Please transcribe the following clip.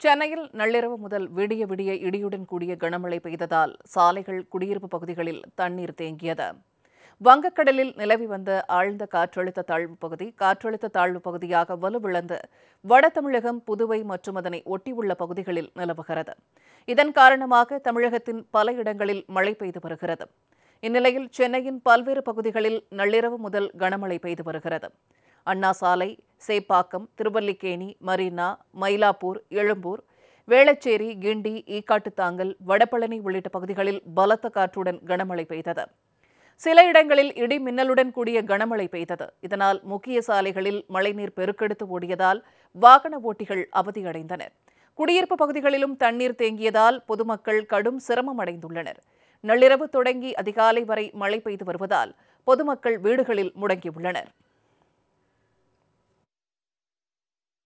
சென்னையில் நள்ளிரவு முதல் விடிய விடிய இடியுடன் கூடிய கனமழை பெய்ததால் சாலைகள் குடியிருப்பு பகுதிகளில் தண்ணீர் தேங்கியது வங்கக்கடலில் நிலவி வந்த ஆழ்ந்த காற்றழுத்த தாழ்வு பகுதி காற்றழுத்த தாழ்வு பகுதியாக வலுவிழந்து வட தமிழகம் புதுவை மற்றும் அதனை ஒட்டியுள்ள பகுதிகளில் நிலவுகிறது இதன் காரணமாக தமிழகத்தின் பல இடங்களில் மழை பெய்து வருகிறது இந்நிலையில் சென்னையின் பல்வேறு பகுதிகளில் நள்ளிரவு முதல் கனமழை பெய்து வருகிறது அண்ணா சாலை சேப்பாக்கம் திருவல்லிக்கேணி மரீனா மயிலாப்பூர் எழும்பூர் வேளச்சேரி கிண்டி ஈக்காட்டுத்தாங்கல் வடபழனி உள்ளிட்ட பகுதிகளில் பலத்த காற்றுடன் கனமழை பெய்தது சில இடங்களில் இடி மின்னலுடன் கூடிய கனமழை பெய்தது இதனால் முக்கிய சாலைகளில் மழைநீர் பெருக்கெடுத்து ஓடியதால் வாகன ஓட்டிகள் அவதியடைந்தனர் குடியிருப்பு பகுதிகளிலும் தண்ணீர் தேங்கியதால் பொதுமக்கள் கடும் சிரமம் அடைந்துள்ளனர் நள்ளிரவு தொடங்கி அதிகாலை வரை மழை பெய்து வருவதால் பொதுமக்கள் வீடுகளில் முடங்கியுள்ளனர்